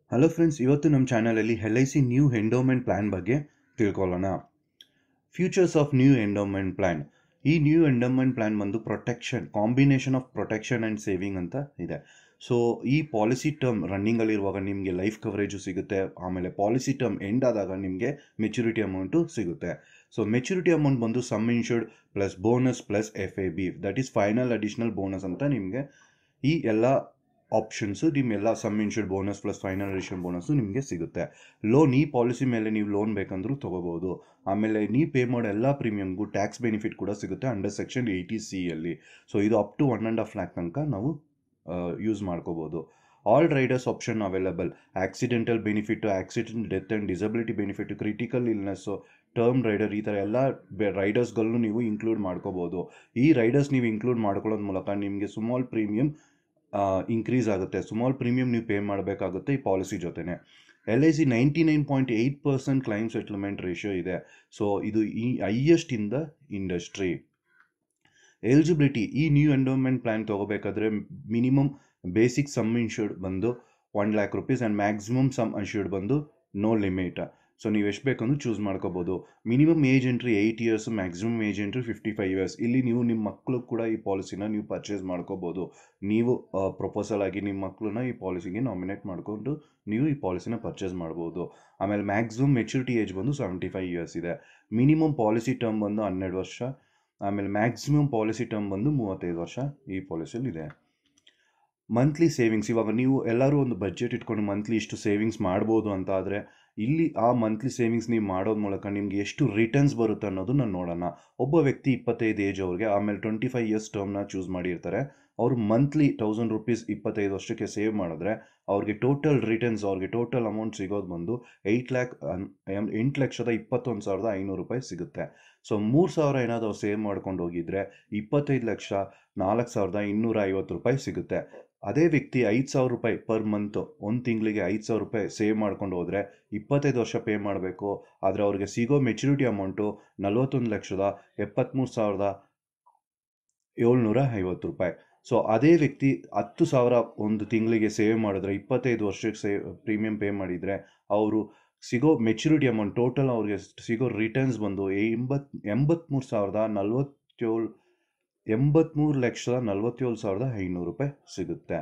hello friends ಇವತ್ತು ನಮ್ಮ ಚಾನಲಲ್ಲಿ L I C new endowment plan ಬಗ್ಗೆ ತಿಳ್ಕೊಳ್ಳೋಣ features of new endowment plan ಈ ನ್ಯೂ ಎಂಡೋಮೆಂಟ್ ಪ್ಲ್ಯಾನ್ ಬಂದು protection combination of protection and saving ಅಂತ ಇದೆ ಸೊ ಈ ಪಾಲಿಸಿ ಟರ್ಮ್ ರನ್ನಿಂಗಲ್ಲಿರುವಾಗ ನಿಮಗೆ ಲೈಫ್ ಕವರೇಜು ಸಿಗುತ್ತೆ ಆಮೇಲೆ ಪಾಲಿಸಿ ಟರ್ಮ್ ಎಂಡ್ ಆದಾಗ ನಿಮಗೆ ಮೆಚುರಿಟಿ ಅಮೌಂಟು ಸಿಗುತ್ತೆ ಸೊ ಮೆಚುರಿಟಿ ಅಮೌಂಟ್ ಬಂದು sum insured plus bonus plus F A B that is final additional bonus ಅಂತ ನಿಮಗೆ ಈ ಎಲ್ಲ ಆಪ್ಷನ್ಸು ನಿಮ್ಮೆಲ್ಲ sum insured bonus plus final addition bonus ನಿಮಗೆ ಸಿಗುತ್ತೆ ಲೋನ್ ಈ ಪಾಲಿಸಿ ಮೇಲೆ ನೀವು ಲೋನ್ ಬೇಕಂದ್ರೂ ತೊಗೋಬೋದು ಆಮೇಲೆ ನೀವು ಪೇ ಮಾಡೋ ಎಲ್ಲ ಪ್ರೀಮಿಯಮ್ಗೂ ಟ್ಯಾಕ್ಸ್ ಬೆನಿಫಿಟ್ ಕೂಡ ಸಿಗುತ್ತೆ ಅಂಡರ್ ಸೆಕ್ಷನ್ ಏಯ್ಟಿ ಸಿ ಅಲ್ಲಿ ಸೊ ಇದು up to one and half lakh ತನಕ ನಾವು ಯೂಸ್ ಮಾಡ್ಕೋಬೋದು all riders option available accidental benefit accident death and disability benefit critical illness term rider ಈ ಥರ ಎಲ್ಲ ರೈಡರ್ಸ್ಗಳನ್ನೂ ನೀವು ಇನ್ಕ್ಲೂಡ್ ಮಾಡ್ಕೋಬೋದು ಈ ರೈಡರ್ಸ್ ನೀವು ಇನ್ಕ್ಲೂಡ್ ಮಾಡ್ಕೊಳ್ಳೋದ್ ಮೂಲಕ ನಿಮಗೆ ಸ್ಮಾಲ್ ಪ್ರೀಮಿಯಮ್ ಇನ್ಕ್ರೀಸ್ ಆಗುತ್ತೆ ಸ್ಮಾಲ್ ಪ್ರೀಮಿಯಮ್ ನೀವು ಪೇ ಮಾಡಬೇಕಾಗುತ್ತೆ ಈ ಪಾಲಿಸಿ ಜೊತೆನೆ L I C ninety nine point eight percent claim settlement ratio ಇದೆ ಸೊ ಇದು ಈ highest in the industry eligibility ಈ ನ್ಯೂ ಎಂಡೋಮೆಂಟ್ ಪ್ಲ್ಯಾನ್ ತೊಗೋಬೇಕಾದ್ರೆ ಮಿನಿಮಮ್ ಬೇಸಿಕ್ ಸಮ್ ಇನ್ಶೂರ್ಡ್ ಬಂದು one lakh rupees and maximum sum insured ಬಂದು no limit so ನೀವು ಎಷ್ಟು ಬೇಕಂದ್ರೂ ಚೂಸ್ ಮಾಡ್ಕೋಬೋದು minimum age entry eight years maximum age entry fifty five years ಇಲ್ಲಿ ನೀವು ನಿಮ್ಮ ಮಕ್ಕಳು ಕೂಡ ಈ ಪಾಲಿಸಿನ ನೀವು ಪರ್ಚೇಸ್ ಮಾಡ್ಕೋಬೋದು ನೀವು ಪ್ರಪೋಸಲ್ ಆಗಿ ನಿಮ್ಮ ಮಕ್ಕಳನ್ನ ಈ ಪಾಲಿಸಿಗೆ ನಾಮಿನೇಟ್ ಮಾಡಿಕೊಂಡು ನೀವು ಈ ಪಾಲಿಸಿನ ಪರ್ಚೇಸ್ ಮಾಡ್ಬೋದು ಆಮೇಲೆ ಮ್ಯಾಕ್ಸಿಮಮ್ ಮೆಚುರಿಟಿ ಏಜ್ ಬಂದು ಸೆವೆಂಟಿ ಫೈವ್ ಇಯರ್ಸ್ ಇದೆ ಮಿನಿಮಮ್ ಪಾಲಿಸಿ ಟರ್ಮ್ ಬಂದು ಹನ್ನೆರಡು ವರ್ಷ ಆಮೇಲೆ ಮ್ಯಾಕ್ಸಿಮಮ್ ಪಾಲಿಸಿ ಟರ್ಮ್ ಬಂದು ಮೂವತ್ತೈದು ವರ್ಷ ಈ ಪಾಲಿಸಿಯಲ್ಲಿ ಇದೆ ಮಂತ್ಲಿ ಸೇವಿಂಗ್ಸ್ ಇವಾಗ ನೀವು ಎಲ್ಲರೂ ಒಂದು ಬಡ್ಜೆಟ್ ಇಟ್ಕೊಂಡು ಮಂತ್ಲಿ ಇಷ್ಟು ಸೇವಿಂಗ್ಸ್ ಮಾಡ್ಬೋದು ಅಂತ ಆದರೆ ಇಲ್ಲಿ ಆ ಮಂತ್ಲಿ ಸೇವಿಂಗ್ಸ್ ನೀವು ಮಾಡೋದ್ರ ಮೂಲಕ ನಿಮಗೆ ಎಷ್ಟು ರಿಟರ್ನ್ಸ್ ಬರುತ್ತೆ ಅನ್ನೋದು ನೋಡೋಣ ಒಬ್ಬ ವ್ಯಕ್ತಿ ಇಪ್ಪತ್ತೈದು ಏಜ್ ಅವ್ರಿಗೆ ಆಮೇಲೆ ಟ್ವೆಂಟಿ ಫೈವ್ ಇಯರ್ಸ್ ಟರ್ಮ್ನ ಚೂಸ್ ಮಾಡಿರ್ತಾರೆ ಅವರು ಮಂತ್ಲಿ ತೌಸಂಡ್ ರುಪೀಸ್ ಇಪ್ಪತ್ತೈದು ವರ್ಷಕ್ಕೆ ಸೇವ್ ಮಾಡಿದ್ರೆ ಅವ್ರಿಗೆ ಟೋಟಲ್ ರಿಟರ್ನ್ಸ್ ಅವ್ರಿಗೆ ಟೋಟಲ್ ಅಮೌಂಟ್ ಸಿಗೋದು ಬಂದು ಏಯ್ಟ್ ಲ್ಯಾಕ್ ಎಂಟು ಲಕ್ಷದ ಇಪ್ಪತ್ತೊಂದು ಸಾವಿರದ ಐನೂರು ರೂಪಾಯಿ ಸಿಗುತ್ತೆ ಸೊ ಮೂರು ಸಾವಿರ ಏನಾದರೂ ಅವ್ರು ಸೇವ್ ಮಾಡ್ಕೊಂಡು ಹೋಗಿದ್ರೆ ಇಪ್ಪತ್ತೈದು ಲಕ್ಷ ನಾಲ್ಕು ಸಾವಿರದ ಇನ್ನೂರ ಐವತ್ತು ರೂಪಾಯಿ ಸಿಗುತ್ತೆ ಅದೇ ವ್ಯಕ್ತಿ ಐದು ಸಾವಿರ ರೂಪಾಯಿ ಪರ್ ಮಂತು ಒಂದು ತಿಂಗಳಿಗೆ ಐದು ಸಾವಿರ ರೂಪಾಯಿ ಸೇವ್ ಮಾಡ್ಕೊಂಡು ಹೋದರೆ ಇಪ್ಪತ್ತೈದು ವರ್ಷ ಪೇ ಮಾಡಬೇಕು ಆದರೆ ಅವ್ರಿಗೆ ಸಿಗೋ ಮೆಚುರಿಟಿ ಅಮೌಂಟು ನಲ್ವತ್ತೊಂದು ಲಕ್ಷದ ಎಪ್ಪತ್ತ್ಮೂರು ಸಾವಿರದ ಏಳ್ನೂರ ಐವತ್ತು ರೂಪಾಯಿ ಸೊ ಅದೇ ವ್ಯಕ್ತಿ ಹತ್ತು ಸಾವಿರ ಒಂದು ತಿಂಗಳಿಗೆ ಸೇವ್ ಮಾಡಿದ್ರೆ ಇಪ್ಪತ್ತೈದು ವರ್ಷಕ್ಕೆ ಸೇವ್ ಪ್ರೀಮಿಯಂ ಪೇ ಮಾಡಿದರೆ ಅವರು ಸಿಗೋ ಮೆಚುರಿಟಿ ಅಮೌಂಟ್ ಟೋಟಲ್ ಅವ್ರಿಗೆ ಸಿಗೋ ರಿಟರ್ನ್ಸ್ ಬಂದು ಎಂಬತ್ತು ಎಂಬತ್ತ್ಮೂರು ಸಾವಿರದ ನಲ್ವತ್ತೇಳು ಎಂಬತ್ತ್ಮೂರು ಲಕ್ಷದ ನಲ್ವತ್ತೇಳು ಸಾವಿರದ ಐನೂರು ರೂಪಾಯಿ ಸಿಗುತ್ತೆ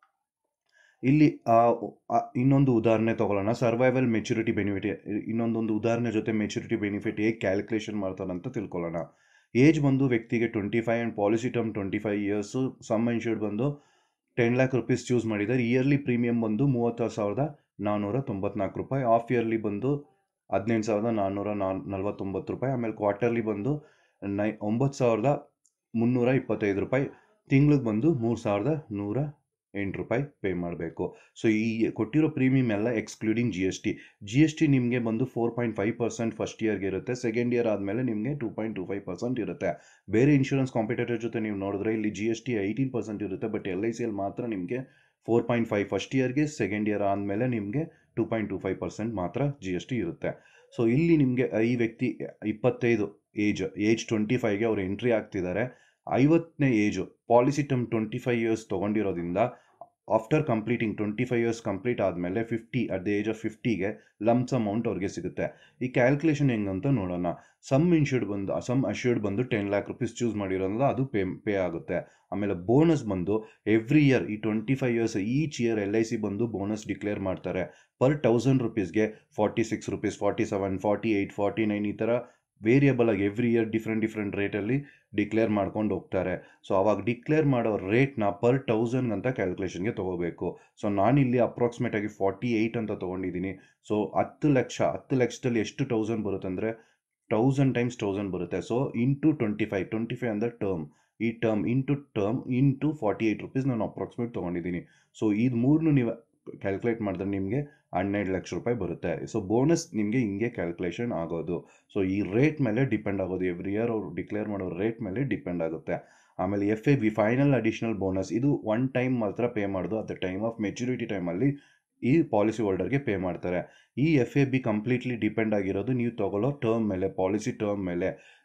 ಇಲ್ಲಿ ಇನ್ನೊಂದು ಉದಾಹರಣೆ ತೊಗೊಳ್ಳೋಣ ಸರ್ವೈವಲ್ ಮೆಚುರಿಟಿ ಬೆನಿಫಿಟ್ ಇನ್ನೊಂದೊಂದು ಉದಾಹರಣೆ ಜೊತೆ ಮೆಚುರಿಟಿ ಬೆನಿಫಿಟ್ ಹೇಗೆ ಕ್ಯಾಲ್ಕುಲೇಷನ್ ಮಾಡ್ತಾರೆ ಅಂತ ತಿಳ್ಕೊಳ್ಳೋಣ ಏಜ್ ಬಂದು ವ್ಯಕ್ತಿಗೆ twenty five and policy term twenty five years sum insured ಬಂದು ಟೆನ್ ಲ್ಯಾಕ್ ರುಪೀಸ್ ಚೂಸ್ ಮಾಡಿದ್ದಾರೆ ಇಯರ್ಲಿ ಪ್ರೀಮಿಯಮ್ ಬಂದು ಮೂವತ್ತಾರು ಸಾವಿರದ ನಾನ್ನೂರ ತೊಂಬತ್ನಾಲ್ಕು ರೂಪಾಯಿ ಆಫ್ ಇಯರ್ಲಿ ಬಂದು ಹದಿನೆಂಟು ಸಾವಿರದ ನಾನ್ನೂರ ನಾ ನಲ್ವತ್ತೊಂಬತ್ತು ರೂಪಾಯಿ ಆಮೇಲೆ ಕ್ವಾರ್ಟರ್ಲಿ ಬಂದು ನೈ ಒಂಬತ್ತು ಸಾವಿರದ ಮುನ್ನೂರ ಇಪ್ಪತ್ತೈದು ರೂಪಾಯಿ ತಿಂಗ್ಳಿಗೆ ಬಂದು ಮೂರು ಸಾವಿರದ ನೂರ ಎಂಟು ರೂಪಾಯಿ ಪೇ ಮಾಡಬೇಕು ಸೊ ಈ ಕೊಟ್ಟಿರೋ ಪ್ರೀಮಿಯಮ್ ಎಲ್ಲ excluding G S T G S T ನಿಮಗೆ ಬಂದು four point five percent first ಇಯರ್ಗೆ ಇರುತ್ತೆ ಸೆಕೆಂಡ್ ಇಯರ್ ಆದಮೇಲೆ ನಿಮಗೆ two point two five percent ಇರುತ್ತೆ ಬೇರೆ ಇನ್ಶೂರೆನ್ಸ್ ಕಾಂಪಿಟೇಟರ್ ಜೊತೆ ನೀವು ನೋಡಿದ್ರೆ ಇಲ್ಲಿ G S T eighteen percent ಇರುತ್ತೆ ಬಟ್ ಎಲ್ ಐ ಸಿಯಲ್ಲಿ ಮಾತ್ರ ನಿಮಗೆ ಫೋರ್ ಪಾಯಿಂಟ್ ಫೈವ್ ಫಸ್ಟ್ ಇಯರ್ಗೆ ಸೆಕೆಂಡ್ ಇಯರ್ ಆದಮೇಲೆ ನಿಮಗೆ two point two five percent ಮಾತ್ರ ಜಿ ಎಸ್ ಟಿ ಇರುತ್ತೆ ಸೊ ಇಲ್ಲಿ ನಿಮಗೆ ಈ ವ್ಯಕ್ತಿ ಇಪ್ಪತ್ತೈದು ಏಜ್ ಏಜ್ ಟ್ವೆಂಟಿ ಫೈವ್ಗೆ ಅವ್ರು ಎಂಟ್ರಿ ಆಗ್ತಿದ್ದಾರೆ ಐವತ್ತನೇ age policy term twenty five years ತೊಗೊಂಡಿರೋದ್ರಿಂದ after completing twenty five years complete ಆದಮೇಲೆ fifty at the age of ಫಿಫ್ಟಿಗೆ ಲಮ್ಸ್ ಅಮೌಂಟ್ ಅವ್ರಿಗೆ ಸಿಗುತ್ತೆ ಈ ಕ್ಯಾಲ್ಕುಲೇಷನ್ ಹೆಂಗಂತ ನೋಡೋಣ ಸಮ್ ಇನ್ಶೂರ್ಡ್ ಬಂದು ಸಮ್ ಅಶ್ಯೂರ್ಡ್ ಬಂದು ಟೆನ್ ಲ್ಯಾಕ್ ರುಪೀಸ್ ಚೂಸ್ ಮಾಡಿರೋದ್ರಿಂದ ಅದು ಪೇ ಪೇ ಆಗುತ್ತೆ ಆಮೇಲೆ ಬೋನಸ್ ಬಂದು ಎವ್ರಿ ಇಯರ್ ಈ twenty five years each year L I C ಬಂದು ಬೋನಸ್ ಡಿಕ್ಲೇರ್ ಮಾಡ್ತಾರೆ ಪರ್ ತೌಸಂಡ್ ರುಪೀಸ್ಗೆ forty six rupees forty seven forty eight forty nine ಈ ಥರ ವೇರಿಯಬಲ್ ಆಗಿ ಎವ್ರಿ ಇಯರ್ ಡಿಫ್ರೆಂಟ್ ಡಿಫ್ರೆಂಟ್ ರೇಟಲ್ಲಿ ಡಿಕ್ಲೇರ್ ಮಾಡ್ಕೊಂಡು ಹೋಗ್ತಾರೆ ಸೊ ಅವಾಗ ಡಿಕ್ಲೇರ್ ಮಾಡೋ ರೇಟ್ನ ಪರ್ ತೌಸಂಡ್ ಅಂತ ಕ್ಯಾಲ್ಕುಲೇಷನ್ಗೆ ತೊಗೋಬೇಕು ಸೊ ನಾನಿಲ್ಲಿ ಅಪ್ರಾಕ್ಸಿಮೇಟ್ ಆಗಿ ಫಾರ್ಟಿ ಏಯ್ಟ್ ಅಂತ ತೊಗೊಂಡಿದ್ದೀನಿ ಸೊ ಹತ್ತು ಲಕ್ಷ ಹತ್ತು ಲಕ್ಷದಲ್ಲಿ ಎಷ್ಟು ತೌಸಂಡ್ ಬರುತ್ತೆ ಅಂದರೆ ತೌಸಂಡ್ ಟೈಮ್ಸ್ ತೌಸಂಡ್ ಬರುತ್ತೆ so into twenty five twenty five ಅಂದರೆ ಟರ್ಮ್ ಈ term into term into forty eight rupees ನಾನು ಅಪ್ರಾಕ್ಸಿಮೇಟ್ ತೊಗೊಂಡಿದ್ದೀನಿ ಸೊ ಇದು ಮೂರನ್ನು ನೀವು ಕ್ಯಾಲ್ಕುಲೇಟ್ ಮಾಡಿದ್ರೆ ನಿಮಗೆ ಹನ್ನೆರಡು ಲಕ್ಷ ರೂಪಾಯಿ ಬರುತ್ತೆ ಸೊ ಬೋನಸ್ ನಿಮಗೆ ಹಿಂಗೆ ಕ್ಯಾಲ್ಕುಲೇಷನ್ ಆಗೋದು ಸೊ ಈ ರೇಟ್ ಮೇಲೆ ಡಿಪೆಂಡ್ ಆಗೋದು ಎವ್ರಿ ಇಯರ್ ಅವರು ಡಿಕ್ಲೇರ್ ಮಾಡೋ ರೇಟ್ ಮೇಲೆ ಡಿಪೆಂಡ್ ಆಗುತ್ತೆ ಆಮೇಲೆ F A B final additional bonus ಇದು ಒನ್ ಟೈಮ್ ಮಾತ್ರ ಪೇ ಮಾಡೋದು at the time of maturity ಟೈಮಲ್ಲಿ ಈ ಪಾಲಿಸಿ ಹೋಲ್ಡರ್ಗೆ ಪೇ ಮಾಡ್ತಾರೆ ಈ F A B completely depend ಆಗಿರೋದು ನೀವು ತೊಗೊಳ್ಳೋ ಟರ್ಮ್ ಮೇಲೆ ಪಾಲಿಸಿ ಟರ್ಮ್ ಮೇಲೆ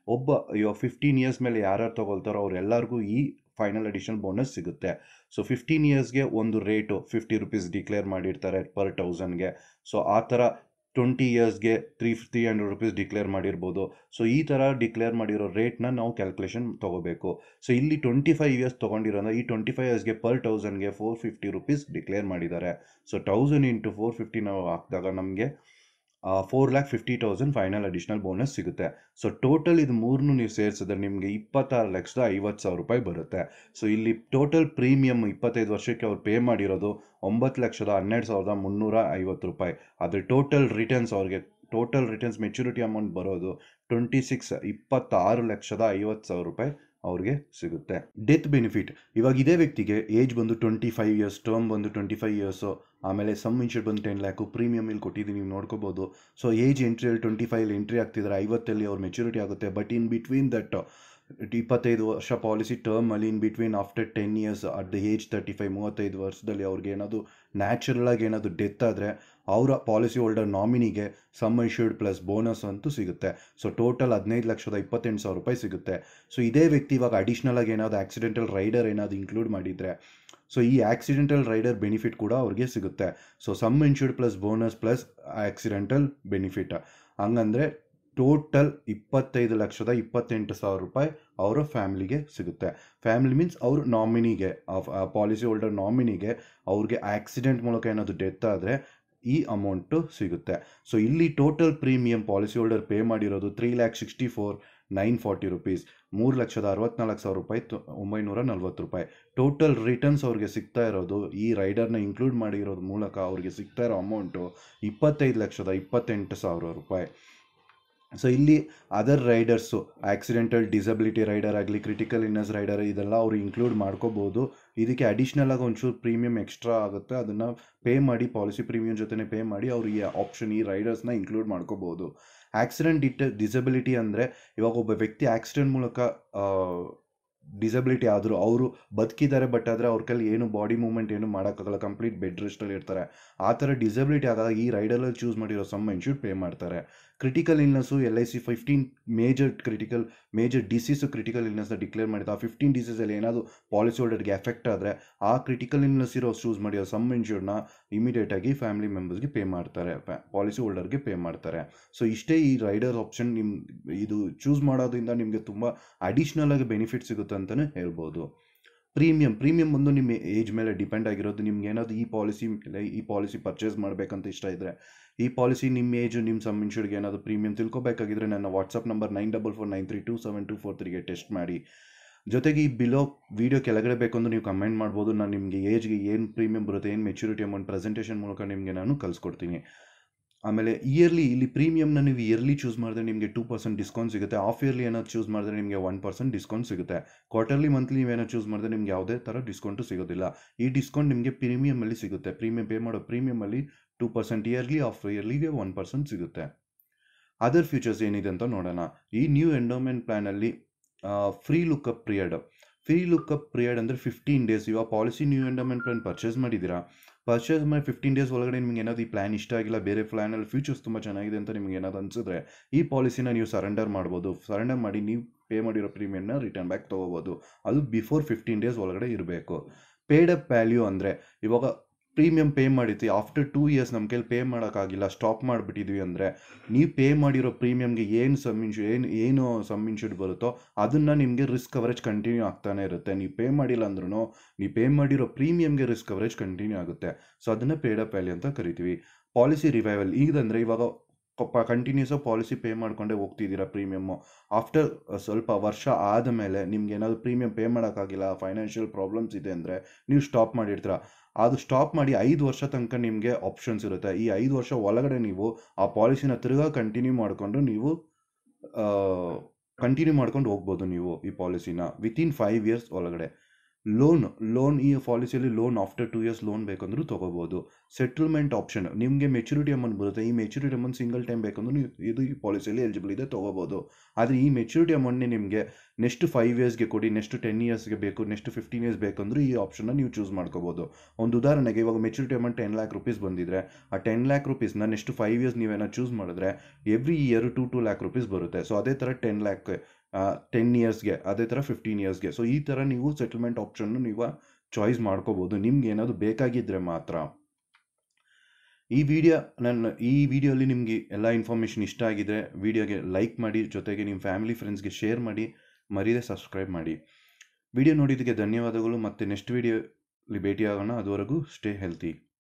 ಒಬ್ಬ ಇವಾಗ ಫಿಫ್ಟೀನ್ ಇಯರ್ಸ್ ಮೇಲೆ ಯಾರ್ಯಾರು ತೊಗೊಳ್ತಾರೋ ಅವ್ರೆಲ್ಲರಿಗೂ ಈ ಫೈನಲ್ ಅಡಿಷನಲ್ ಬೋನಸ್ ಸಿಗುತ್ತೆ ಸೊ ಫಿಫ್ಟೀನ್ ಇಯರ್ಸ್ಗೆ ಒಂದು ರೇಟು ಫಿಫ್ಟಿ ರುಪೀಸ್ ಡಿಕ್ಲೇರ್ ಮಾಡಿರ್ತಾರೆ ಪರ್ ತೌಸಂಡ್ಗೆ ಸೊ ಆ ಥರ ಟ್ವೆಂಟಿ ಇಯರ್ಸ್ಗೆ three three hundred rupees declare ಮಾಡಿರ್ಬೋದು ಸೊ ಈ ಥರ ಡಿಕ್ಲೇರ್ ಮಾಡಿರೋ ರೇಟ್ನ ನಾವು ಕ್ಯಾಲ್ಕುಲೇಷನ್ ತೊಗೋಬೇಕು ಸೊ ಇಲ್ಲಿ ಟ್ವೆಂಟಿ ಫೈವ್ ಇಯರ್ಸ್ ತೊಗೊಂಡಿರೋದ್ರೆ ಈ ಟ್ವೆಂಟಿ ಫೈವ್ ಇಯರ್ಸ್ಗೆ ಪರ್ ತೌಸಂಡ್ಗೆ ಫೋರ್ ಫಿಫ್ಟಿ ರುಪೀಸ್ ಡಿಕ್ಲೇರ್ ಮಾಡಿದ್ದಾರೆ so thousand into four fifty ನಾವು ಹಾಕಿದಾಗ ನಮಗೆ four lakh fifty thousand final additional bonus ಸಿಗುತ್ತೆ ಸೊ ಟೋಟಲ್ ಇದು ಮೂರನ್ನು ನೀವು ಸೇರಿಸಿದ್ರೆ ನಿಮಗೆ ಇಪ್ಪತ್ತಾರು ಲಕ್ಷದ ಐವತ್ತು ಸಾವಿರ ರೂಪಾಯಿ ಬರುತ್ತೆ ಸೊ ಇಲ್ಲಿ ಟೋಟಲ್ ಪ್ರೀಮಿಯಮ್ ಇಪ್ಪತ್ತೈದು ವರ್ಷಕ್ಕೆ ಅವ್ರು ಪೇ ಮಾಡಿರೋದು ಒಂಬತ್ತು ಲಕ್ಷದ ಹನ್ನೆರಡು ಸಾವಿರದ ಮುನ್ನೂರ ಐವತ್ತು ರೂಪಾಯಿ ಅದ್ರ ಟೋಟಲ್ ರಿಟರ್ನ್ಸ್ ಅವ್ರಿಗೆ ಟೋಟಲ್ ರಿಟರ್ನ್ಸ್ ಮೆಚುರಿಟಿ ಅಮೌಂಟ್ ಬರೋದು ಟ್ವೆಂಟಿ ಸಿಕ್ಸ್ ಇಪ್ಪತ್ತಾರು ಲಕ್ಷದ ಐವತ್ತು ಸಾವಿರ ರೂಪಾಯಿ ಅವ್ರಿಗೆ ಸಿಗುತ್ತೆ ಡೆತ್ ಬೆನಿಫಿಟ್ ಇವಾಗ ಇದೇ ವ್ಯಕ್ತಿಗೆ ಏಜ್ ಬಂದು ಟ್ವೆಂಟಿ ಫೈವ್ ಇಯರ್ಸ್ ಟರ್ಮ್ ಬಂದು ಟ್ವೆಂಟಿ ಫೈವ್ ಇಯರ್ಸು ಆಮೇಲೆ ಸಮ್ ಇನ್ಶೂರ್ ಬಂದು ಟೆನ್ ಲ್ಯಾಕು ಪ್ರೀಮಿಯಮ್ ಇಲ್ಲಿ ಕೊಟ್ಟಿದ್ದೀನಿ ನೀವು ನೋಡ್ಕೋಬೋದು ಸೊ ಏಜ್ ಎಂಟ್ರಿಯಲ್ಲಿ ಟ್ವೆಂಟಿ ಫೈವ್ ಎಂಟ್ರಿ ಆಗ್ತಿದ್ದಾರೆ ಐವತ್ತಲ್ಲಿ ಅವ್ರ ಮೆಚುರಿಟಿ ಆಗುತ್ತೆ ಬಟ್ ಇನ್ ಬಿಟ್ವೀನ್ ದಟ್ ಇಪ್ಪತ್ತೈದು ವರ್ಷ ಪಾಲಿಸಿ ಟರ್ಮಲ್ಲಿ in between after ten years at the age thirty five ಮೂವತ್ತೈದು ವರ್ಷದಲ್ಲಿ ಅವ್ರಿಗೆ ಏನಾದರೂ ನ್ಯಾಚುರಲ್ ಆಗಿ ಏನಾದರೂ ಡೆತ್ ಆದರೆ ಅವರ ಪಾಲಿಸಿ ಹೋಲ್ಡರ್ ನಾಮಿನಿಗೆ ಸಮ್ ಇಶ್ಯೂಡ್ ಪ್ಲಸ್ ಬೋನಸ್ ಅಂತೂ ಸಿಗುತ್ತೆ ಸೊ ಟೋಟಲ್ ಹದಿನೈದು ಲಕ್ಷದ ಇಪ್ಪತ್ತೆಂಟು ಸಾವಿರ ರೂಪಾಯಿ ಸಿಗುತ್ತೆ ಸೊ ಇದೇ ವ್ಯಕ್ತಿ ಇವಾಗ ಅಡಿಷ್ನಲ್ ಆಗಿ ಏನಾದರೂ ಆಕ್ಸಿಡೆಂಟಲ್ ರೈಡರ್ ಏನಾದರೂ ಇನ್ಕ್ಲೂಡ್ ಮಾಡಿದರೆ ಸೊ ಈ ಆಕ್ಸಿಡೆಂಟಲ್ ರೈಡರ್ ಬೆನಿಫಿಟ್ ಕೂಡ ಅವ್ರಿಗೆ ಸಿಗುತ್ತೆ so sum insured plus bonus plus accidental benefit ಹಂಗಂದರೆ ಟೋಟಲ್ ಇಪ್ಪತ್ತೈದು ಲಕ್ಷದ ಇಪ್ಪತ್ತೆಂಟು ಸಾವಿರ ರೂಪಾಯಿ ಅವರ ಫ್ಯಾಮ್ಲಿಗೆ ಸಿಗುತ್ತೆ ಫ್ಯಾಮಿಲಿ ಮೀನ್ಸ್ ಅವ್ರ ನಾಮಿನಿಗೆ ಪಾಲಿಸಿ ಹೋಲ್ಡರ್ ನಾಮಿನಿಗೆ ಅವ್ರಿಗೆ ಆಕ್ಸಿಡೆಂಟ್ ಮೂಲಕ ಏನಾದರೂ ಡೆತ್ ಆದರೆ ಈ ಅಮೌಂಟು ಸಿಗುತ್ತೆ ಸೊ ಇಲ್ಲಿ total premium policy holder pay ಮಾಡಿರೋದು three lakh sixty four nine forty rupees ಮೂರು ಲಕ್ಷದ ಅರವತ್ನಾಲ್ಕು ಸಾವಿರ ರೂಪಾಯಿ ತು- ಒಂಬೈನೂರ ನಲ್ವತ್ತು ರೂಪಾಯಿ ಟೋಟಲ್ ರಿಟರ್ನ್ಸ್ ಅವ್ರಿಗೆ ಸಿಗ್ತಾ ಇರೋದು ಈ ರೈಡರ್ನ ಇನ್ಕ್ಲೂಡ್ ಮಾಡಿರೋದ್ರ ಮೂಲಕ ಅವ್ರಿಗೆ ಸಿಗ್ತಾ ಇರೋ ಅಮೌಂಟು ಇಪ್ಪತ್ತೈದು ಲಕ್ಷದ ಇಪ್ಪತ್ತೆಂಟು ಸಾವಿರ ರೂಪಾಯಿ ಸೊ ಇಲ್ಲಿ other riders accidental disability rider ಆಗಲಿ ಕ್ರಿಟಿಕಲ್ ಇಲ್ನೆಸ್ ರೈಡರ್ ಇದೆಲ್ಲ ಅವರು ಇನ್ಕ್ಲೂಡ್ ಮಾಡ್ಕೋಬೋದು ಇದಕ್ಕೆ ಅಡಿಷ್ನಲ್ ಆಗಿ ಒಂಚೂರು ಪ್ರೀಮಿಯಂ ಎಕ್ಸ್ಟ್ರಾ ಆಗುತ್ತೆ ಅದನ್ನು ಪೇ ಮಾಡಿ ಪಾಲಿಸಿ ಪ್ರೀಮಿಯಂ ಜೊತೆನೇ ಪೇ ಮಾಡಿ ಅವರು ಈ ಆಪ್ಷನ್ ಈ ರೈಡರ್ಸ್ನ ಇನ್ಕ್ಲೂಡ್ ಮಾಡ್ಕೋಬೋದು ಆಕ್ಸಿಡೆಂಟ್ ಡಿಟ ಡಿಸಬಿಲಿಟಿ ಅಂದರೆ ಇವಾಗ ಒಬ್ಬ ವ್ಯಕ್ತಿ ಆಕ್ಸಿಡೆಂಟ್ ಮೂಲಕ ಡಿಸಬಿಲಿಟಿ ಆದರೂ ಅವರು ಬದುಕಿದ್ದಾರೆ ಬಟ್ ಆದರೆ ಅವ್ರ ಕೈಲಿ ಏನು ಬಾಡಿ ಮೂವ್ಮೆಂಟ್ ಏನು ಮಾಡೋಕ್ಕಾಗಲ್ಲ ಕಂಪ್ಲೀಟ್ ಬೆಡ್ ರೆಸ್ಟಲ್ಲಿ ಇರ್ತಾರೆ ಆ ಥರ ಡಿಸಬಿಲಿಟಿ ಆದಾಗ ಈ ರೈಡರಲ್ಲಿ ಚೂಸ್ ಮಾಡಿರೋ ಸಮ್ ಇನ್ಶೂರ್ ಪೇ ಮಾಡ್ತಾರೆ critical illness L I C fifteen major critical major disease critical ಇಲ್ನೆಸ್ನ ಡಿಕ್ಲೇರ್ ಮಾಡಿದ್ದು ಆ ಫಿಫ್ಟೀನ್ ಡಿಸೀಸಲ್ಲಿ ಏನಾದರೂ ಪಾಲಿಸಿ ಹೋಲ್ಡರ್ಗೆ ಎಫೆಕ್ಟ್ ಆದರೆ ಆ ಕ್ರಿಟಿಕಲ್ ಇಲ್ನೆಸ್ ಇರೋ ಚೂಸ್ ಮಾಡಿರೋ ಸಮ್ ಇನ್ಶೂರ್ನ ಇಮಿಡಿಯೇಟಾಗಿ ಫ್ಯಾಮಿಲಿ ಮೆಂಬರ್ಸ್ಗೆ ಪೇ ಮಾಡ್ತಾರೆ ಪಾಲಿಸಿ ಹೋಲ್ಡರ್ಗೆ ಪೇ ಮಾಡ್ತಾರೆ ಸೊ ಇಷ್ಟೇ ಈ ರೈಡರ್ ಆಪ್ಷನ್ ನಿಮ್ಮ ಇದು ಚೂಸ್ ಮಾಡೋದ್ರಿಂದ ನಿಮಗೆ ತುಂಬ ಅಡಿಷ್ನಲ್ ಆಗಿ ಬೆನಿಫಿಟ್ ಸಿಗುತ್ತೆ ಅಂತಲೇ ಹೇಳ್ಬೋದು ಪ್ರೀಮಿಯಂ ಪ್ರೀಮಿಯಂ ಬಂದು ನಿಮ್ಮ ಏಜ್ ಮೇಲೆ ಡಿಪೆಂಡ್ ಆಗಿರೋದು ನಿಮ್ಗೆ ಏನಾದರೂ ಈ ಪಾಲಿಸಿ ಮೇಲೆ ಈ ಪಾಲಿಸಿ ಪರ್ಚೇಸ್ ಮಾಡಬೇಕಂತ ಇಷ್ಟ ಇದ್ದರೆ ಈ ಪಾಲಿಸಿ ನಿಮ್ಮ ಏಜು ನಿಮ್ಮ ಸಮ್ ಇನ್ಶೂರ್ಗೆ ಏನಾದರೂ ಪ್ರೀಮಿಯಂ ತಿಳ್ಕೊಬೇಕಾಗಿದ್ರೆ ನನ್ನ WhatsApp number nine double four nine three two seven two four ತ್ರೀಗೆ ಟೆಸ್ಟ್ ಮಾಡಿ ಜೊತೆಗೆ ಈ ಬಿಲೋ ವಿಡಿಯೋ ಕೆಳಗಡೆ ಬೇಕು ಅಂದ್ರೆ ನೀವು ಕಮೆಂಟ್ ಮಾಡ್ಬೋದು ನಾನು ನಿಮಗೆ ಏಜ್ಗೆ ಏನು ಪ್ರೀಮಿಯಂ ಬರುತ್ತೆ ಏನು ಮೆಚುರಿಟಿ ಅಮೌಂಟ್ ಪ್ರೆಸೆಂಟೇಷನ್ ಮೂಲಕ ನಿಮಗೆ ನಾನು ಕಳಿಸ್ಕೊಡ್ತೀನಿ ಆಮೇಲೆ ಇಯರ್ಲಿ ಇಲ್ಲಿ ಪ್ರೀಮಿಯಮ್ನ ನೀವು ಇಯರ್ಲಿ ಚೂಸ್ ಮಾಡಿದ್ರೆ ನಿಮಗೆ ಟೂ ಪರ್ಸೆಂಟ್ ಡಿಸ್ಕೌಂಟ್ ಸಿಗುತ್ತೆ ಆಫ್ ಇಯರ್ಲಿ ಏನಾದ್ರು ಚೂಸ್ ಮಾಡಿದ್ರೆ ನಿಮಗೆ ಒನ್ ಪರ್ಸೆಂಟ್ ಡಿಸ್ಕೌಂಟ್ ಸಿಗುತ್ತೆ ಕ್ವಾರ್ಟರ್ಲಿ ಮಂತ್ಲಿ ನೀವೇನೋ ಚೂಸ್ ಮಾಡಿದ್ರೆ ನಿಮ್ಗೆ ಯಾವುದೇ ಥರ ಡಿಸ್ಕೌಂಟು ಸಿಗೋದಿಲ್ಲ ಈ ಡಿಸ್ಕೌಂಟ್ ನಿಮಗೆ ಪ್ರೀಮಿಯಮಲ್ಲಿ ಸಿಗುತ್ತೆ ಪ್ರೀಮಿಯಂ ಪೇ ಮಾಡೋ ಪ್ರೀಮಿಯಮಲ್ಲಿ ಟೂ ಪರ್ಸೆಂಟ್ ಇಯರ್ಲಿ ಆಫ್ ಇಯರ್ಲಿಗೆ ಒನ್ ಪರ್ಸೆಂಟ್ ಸಿಗುತ್ತೆ ಅದರ್ ಫ್ಯೂಚರ್ಸ್ ಏನಿದೆ ಅಂತ ನೋಡೋಣ ಈ ನ್ಯೂ ಎಂಡೋಮೆಂಟ್ ಪ್ಲ್ಯಾನಲ್ಲಿ free look up period free look up period ಅಂದರೆ ಫಿಫ್ಟೀನ್ ಡೇಸ್ ಇವಾಗ policy new endowment plan purchase ಮಾಡಿದ್ದೀರಾ ಪರ್ಚೇಸ್ ಮಾಡಿ ಫಿಫ್ಟೀನ್ ಡೇಸ್ ಒಳಗಡೆ ನಿಮ್ಗೆ ಏನಾದ್ರು ಈ ಪ್ಲಾನ್ ಇಷ್ಟ ಆಗಿಲ್ಲ ಬೇರೆ ಪ್ಲಾನಲ್ಲಿ ಫ್ಯೂಚರ್ಸ್ ತುಂಬ ಚೆನ್ನಾಗಿದೆ ಅಂತ ನಿಮ್ಗೆ ಏನಾದ್ರು ಅನಿಸಿದ್ರೆ ಈ ಪಾಲಿಸಿನ ನೀವು ಸರೆಂಡರ್ ಮಾಡ್ಬೋದು ಸರೆಂಡರ್ ಮಾಡಿ ನೀವು ಪೇ ಮಾಡಿರೋ ಪ್ರೀಮಿಯಮ್ನ ರಿಟರ್ನ್ ಬ್ಯಾಕ್ ತೊಗೋಬೋದು ಅದು ಬಿಫೋರ್ ಫಿಫ್ಟೀನ್ ಡೇಸ್ ಒಳಗಡೆ ಇರಬೇಕು ಪೇಡ್ ಅಪ್ ವ್ಯಾಲ್ಯೂ ಅಂದರೆ ಇವಾಗ ಪ್ರೀಮಿಯಂ ಪೇ ಮಾಡಿರ್ತೀವಿ ಆಫ್ಟರ್ ಟೂ ಇಯರ್ಸ್ ನಮ್ಮ ಕೈಲಿ ಪೇ ಮಾಡೋಕ್ಕಾಗಿಲ್ಲ ಸ್ಟಾಪ್ ಮಾಡಿಬಿಟ್ಟಿದ್ವಿ ಅಂದರೆ ನೀವು ಪೇ ಮಾಡಿರೋ ಪ್ರೀಮಿಯಮ್ಗೆ ಏನು ಸಮ್ ಇನ್ಶೂ ಏನು ಏನು ಸಮ್ ಇನ್ಶೂರ್ಡ್ ಬರುತ್ತೋ ಅದನ್ನು ನಿಮಗೆ ರಿಸ್ಕ್ ಕವರೇಜ್ ಕಂಟಿನ್ಯೂ ಆಗ್ತಾನೆ ಇರುತ್ತೆ ನೀವು ಪೇ ಮಾಡಿಲ್ಲ ಅಂದ್ರೂ ನೀವು ಪೇ ಮಾಡಿರೋ ಪ್ರೀಮಿಯಮ್ಗೆ ರಿಸ್ಕ್ ಕವರೇಜ್ ಕಂಟಿನ್ಯೂ ಆಗುತ್ತೆ ಸೊ ಅದನ್ನು ಪೇಡ್ ಅಪ್ ವ್ಯಾಲ್ಯೂ ಅಂತ ಕರಿತೀವಿ ಪಾಲಿಸಿ ರಿವೈವಲ್ ಈಗಂದರೆ ಇವಾಗ ಕಂಟಿನ್ಯೂಸ್ ಪಾಲಿಸಿ ಪೇ ಮಾಡ್ಕೊಂಡೇ ಹೋಗ್ತಿದ್ದೀರಾ ಪ್ರೀಮಿಯಮ್ಮು ಆಫ್ಟರ್ ಸ್ವಲ್ಪ ವರ್ಷ ಆದಮೇಲೆ ನಿಮ್ಗೆ ಏನಾದರೂ ಪ್ರೀಮಿಯಂ ಪೇ ಮಾಡೋಕ್ಕಾಗಿಲ್ಲ ಫೈನಾನ್ಷಿಯಲ್ ಪ್ರಾಬ್ಲಮ್ಸ್ ಇದೆ ಅಂದರೆ ನೀವು ಸ್ಟಾಪ್ ಮಾಡಿರ್ತೀರ ಅದು ಸ್ಟಾಪ್ ಮಾಡಿ ಐದು ವರ್ಷ ತನಕ ನಿಮಗೆ ಆಪ್ಷನ್ಸ್ ಇರುತ್ತೆ ಈ ಐದು ವರ್ಷ ಒಳಗಡೆ ನೀವು ಆ ಪಾಲಿಸಿನ ತಿರ್ಗಾ ಕಂಟಿನ್ಯೂ ಮಾಡಿಕೊಂಡು ನೀವು ಕಂಟಿನ್ಯೂ ಮಾಡ್ಕೊಂಡು ಹೋಗ್ಬೋದು ನೀವು ಈ ಪಾಲಿಸಿನ ವಿತಿನ್ ಫೈವ್ ಇಯರ್ಸ್ ಒಳಗಡೆ ಲೋನ್ ಲೋನ್ ಈ ಪಾಲಿಸಿಯಲ್ಲಿ loan after two years loan ಬೇಕಂದ್ರೂ ತೊಗೋಬೋದು ಸೆಟಲ್ಮೆಂಟ್ ಆಪ್ಷನ್ ನಿಮಗೆ ಮೆಚುರಿಟಿ ಅಮೌಂಟ್ ಬರುತ್ತೆ ಈ ಮೆಚುರಿಟಿ ಅಮೌಂಟ್ ಸಿಂಗಲ್ ಟೈಮ್ ಬೇಕಂದ್ರೂ ನೀವು ಇದು ಈ ಪಾಲಿಸಿಯಲ್ಲಿ ಎಲಿಜಿಬಲ್ ಇದೆ ತೊಗೋಬೋದು ಆದರೆ ಈ ಮೆಚುರಿಟಿ ಅಮೌಂಟ್ನೇ ನಿಮಗೆ ನೆಕ್ಸ್ಟ್ ಫೈವ್ ಇಯರ್ಸ್ಗೆ ಕೊಡಿ ನೆಕ್ಸ್ಟ್ ಟೆನ್ ಇಯರ್ಸ್ಗೆ ಬೇಕು ನೆಕ್ಸ್ಟ್ ಫಿಫ್ಟೀನ್ ಇಯರ್ಸ್ ಬೇಕಂದ್ರೂ ಈ ಆಪ್ಷನ್ನ ನೀವು ಚೂಸ್ ಮಾಡ್ಕೋಬೋದು ಒಂದು ಉದಾಹರಣೆಗೆ ಇವಾಗ maturity amount ten lakh rupees ಬಂದಿದ್ರೆ ಆ ಟೆನ್ ಲ್ಯಾಕ್ ರುಪೀಸ್ನ ನೆಕ್ಸ್ಟ್ ಫೈವ್ ಇಯರ್ಸ್ ನೀವೇನೋ ಚೂಸ್ ಮಾಡಿದ್ರೆ every year two two lakh rupees ಬರುತ್ತೆ ಸೊ ಅದೇ ಥರ ಟೆನ್ ಲ್ಯಾಕ್ ಟೆನ್ ಇಯರ್ಸ್ಗೆ ಅದೇ ಥರ ಫಿಫ್ಟೀನ್ ಇಯರ್ಸ್ಗೆ ಸೊ ಈ ಥರ ನೀವು ಸೆಟಲ್ಮೆಂಟ್ ಆಪ್ಷನ್ನು ನೀವು ಚಾಯ್ಸ್ ಮಾಡ್ಕೋಬೋದು ನಿಮ್ಗೆ ಏನಾದರೂ ಬೇಕಾಗಿದ್ದರೆ ಮಾತ್ರ ಈ ವಿಡಿಯೋ ನನ್ನ ಈ ವಿಡಿಯೋಲಿ ನಿಮಗೆ ಎಲ್ಲ ಇನ್ಫಾರ್ಮೇಷನ್ ಇಷ್ಟ ಆಗಿದೆ ವಿಡಿಯೋಗೆ ಲೈಕ್ ಮಾಡಿ ಜೊತೆಗೆ ನಿಮ್ಮ ಫ್ಯಾಮಿಲಿ ಫ್ರೆಂಡ್ಸ್ಗೆ ಶೇರ್ ಮಾಡಿ ಮರೀದೆ ಸಬ್ಸ್ಕ್ರೈಬ್ ಮಾಡಿ ವಿಡಿಯೋ ನೋಡಿದ್ದಕ್ಕೆ ಧನ್ಯವಾದಗಳು ಮತ್ತು ನೆಕ್ಸ್ಟ್ ವಿಡಿಯೋಲಿ ಭೇಟಿಯಾಗೋಣ ಅದುವರೆಗೂ ಸ್ಟೇ ಹೆಲ್ತಿ